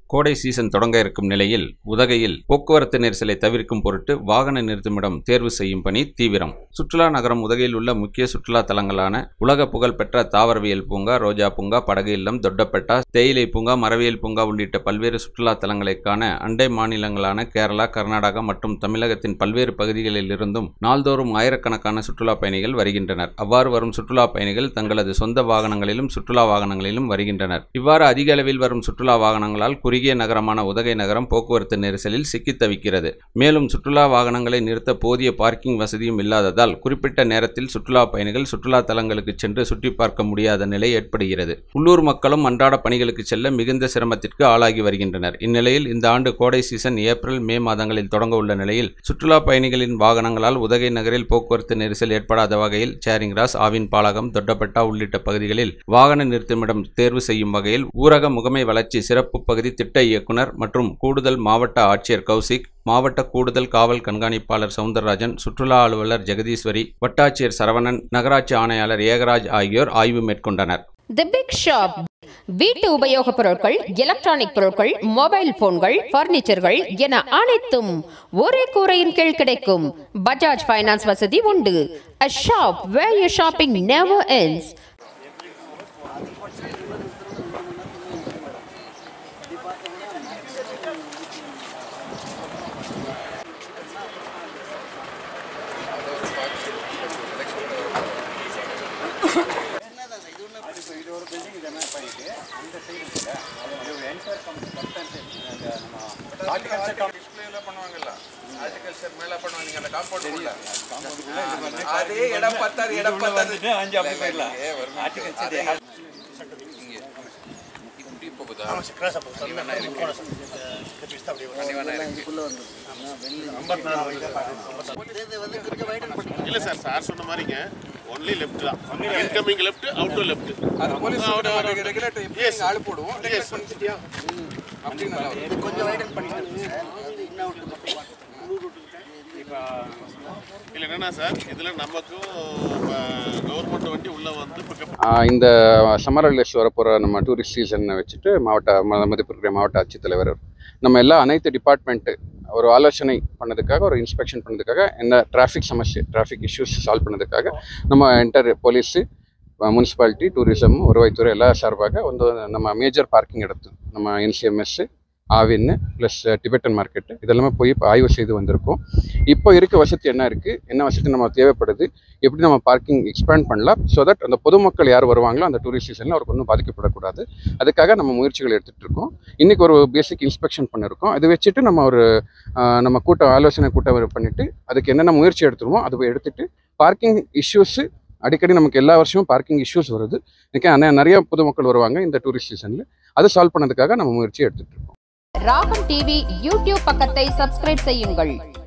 கோடை சீசன் தொடங்க இருக்கும் நிலையில் உதகையில் போக்குவரத்து நெரிசலை தவிர்க்கும் பொருட்டு வாகன நிறுத்துமிடம் தேர்வு செய்யும் பணி தீவிரம் சுற்றுலா நகரம் உதகையில் உள்ள முக்கிய சுற்றுலா தலங்களான உலக புகழ்பெற்ற தாவரவியல் பூங்கா ரோஜா பூங்கா படகு இல்லம் தொட்டப்பெட்டா தேயிலை பூங்கா மரவியல் பூங்கா உள்ளிட்ட பல்வேறு சுற்றுலா தலங்களை காண அண்டை மாநிலங்களான கேரளா கர்நாடகா மற்றும் தமிழகத்தின் பல்வேறு பகுதிகளில் இருந்தும் நாள்தோறும் ஆயிரக்கணக்கான சுற்றுலா பயணிகள் வருகின்றனர் அவ்வாறு வரும் சுற்றுலா பயணிகள் தங்களது சொந்த வாகனங்களிலும் சுற்றுலா வாகனங்களிலும் வருகின்றனர் இவ்வாறு அதிக அளவில் வரும் சுற்றுலா வாகனங்களால் குறுகிய நகரமான உதகை நகரம் போக்குவரத்து நெரிசலில் சிக்கித் தவிக்கிறது மேலும் சுற்றுலா வாகனங்களை நிறுத்த போதிய பார்க்கிங் வசதியும் இல்லாததால் குறிப்பிட்ட நேரத்தில் சுற்றுலா பயணிகள் சுற்றுலா தலங்களுக்கு சென்று சுற்றி பார்க்க முடியாத நிலை ஏற்படுகிறது உள்ளூர் மக்களும் அன்றாட பணிகளுக்கு செல்ல மிகுந்த சிரமத்திற்கு ஆளாகி வருகின்றனர் இந்நிலையில் இந்த ஆண்டு கோடை சீசன் ஏப்ரல் மே மாதங்களில் தொடங்க உள்ள நிலையில் சுற்றுலா பயணிகளின் வாகனங்களால் உதகை நகரில் போக்குவரத்து நெரிசல் ஏற்படாத வகையில் சேரிங் ராஸ் ஆவின் பாலகம் தொட்டப்பட்டா உள்ளிட்ட பகுதிகளில் வாகன நிறுத்துமிடம் தேர்வு செய்யும் வகையில் ஊரக முகமை வளர்ச்சி சிறப்பு பகுதி திட்ட இயக்குனர் மற்றும் கூடுதல் மாவட்ட ஆட்சியர் கௌசிக் மாவட்ட கூடுதல் காவல் கண்காணிப்பாளர் சவுந்தரராஜன் சுற்றுலா அலுவலர் ஜெகதீஸ்வரி வட்டாட்சியர் சரவணன் நகராட்சி ஆணையாளர் ஏகராஜ் ஆகியோர் ஆய்வு மேற்கொண்டனர் தி பிக் ஷாப் வீட்டு உபயோகப் பொருட்கள் எலக்ட்ரானிக் பொருட்கள் மொபைல் போன்கள் பர்னிச்சர்கள் என அனைத்தும் ஒரே கூரையின் கீழ் கிடைக்கும் பஜாஜ் ஃபைனான்ஸ் வசதி உண்டு a shop where you shopping never ends டிஸ்பிளேல பண்ணுவாங்கல்ல ஹார்டிகல்ச்சர் மேல பண்ணுவாங்க நீங்க அந்த காம்பவுண்ட் உள்ள அதே இடம் பத்தாது இடம் பத்தாது அஞ்சு அப்படி போயிடலாம் இங்க இப்படி போகுதா கனிவனா இருக்கு கனிவனா இருக்கு இல்ல சார் சார் சொன்ன மாதிரிங்க ஒன்லி லெஃப்ட் தான் இன்கமிங் லெஃப்ட் அவுட் லெஃப்ட் அது போலீஸ் ரெகுலேட்டர் எப்படி நீங்க ஆளு போடுவோம் ரெகுலேட் பண்ணிட்டியா அப்படி நல்லா வரும். கொஞ்சம் இல்ல என்னன்னா சார் இதுல நமக்கும் கவர்மெண்ட் வண்டி உள்ள வந்து பிக்கப் ஆஹ் இந்த சம்மர் ஹாலிடேஸ் வரப்போகிற நம்ம டூரிஸ்ட் சீசனை வச்சுட்டு மாவட்ட ம- மதிப்பிற்குரிய மாவட்ட ஆட்சித்தலைவர் நம்ம எல்லா அனைத்து டிபார்ட்மெண்ட்டு ஒரு ஆலோசனை பண்ணதுக்காக ஒரு இன்ஸ்பெக்ஷன் பண்ணதுக்காக என்ன டிராஃபிக் சமஸ்ய டிராஃபிக் இஷ்யூஸ் சால்வ் பண்ணதுக்காக நம்ம என்டர் போலீஸு முனிசிபாலிட்டி டூரிசம் வருவாய்த்துறை எல்லா சார்பாக வந்து நம்ம மேஜர் பார்க்கிங் இடத்து நம்ம NCMS Aavin plus Tibetan market இதெல்லாமே போய் இப்போ ஆய்வு செய்து வந்திருக்கோம் இப்போ இருக்க வசதி என்ன இருக்குது என்ன வசதி நம்ம தேவைப்படுது எப்படி நம்ம பார்க்கிங் எக்ஸ்பேண்ட் பண்ணலாம் ஸோ தட் அந்த பொதுமக்கள் யார் வருவாங்களோ அந்த டூரிஸ்ட் சீசனில் அவருக்கு ஒன்றும் பாதிக்கப்படக்கூடாது அதுக்காக நம்ம முயற்சிகள் எடுத்துகிட்டு இருக்கோம் இன்றைக்கி ஒரு பேசிக் இன்ஸ்பெக்ஷன் பண்ணியிருக்கோம் அதை வச்சுட்டு நம்ம ஒரு ஆஹ், நம்ம கூட்டம் ஆலோசனை கூட்டம் பண்ணிவிட்டு அதுக்கு என்னென்ன முயற்சி எடுத்துருமோ அதை போய் எடுத்துட்டு பார்க்கிங் இஷ்யூஸு அடிக்கடி நமக்கு எல்லா வருஷமும் பார்க்கிங் இஷ்யூஸ் வருது இன்னைக்கு அண்ணா நிறைய பொதுமக்கள் வருவாங்க இந்த டூரிஸ்ட் சீசனில் அதை சால்வ் பண்ணதுக்காக நம்ம முயற்சி எடுத்துகிட்டு இருக்கோம் ராகம் டிவி யூடியூப் பக்கத்தை சப்ஸ்கிரைப் செய்யுங்கள்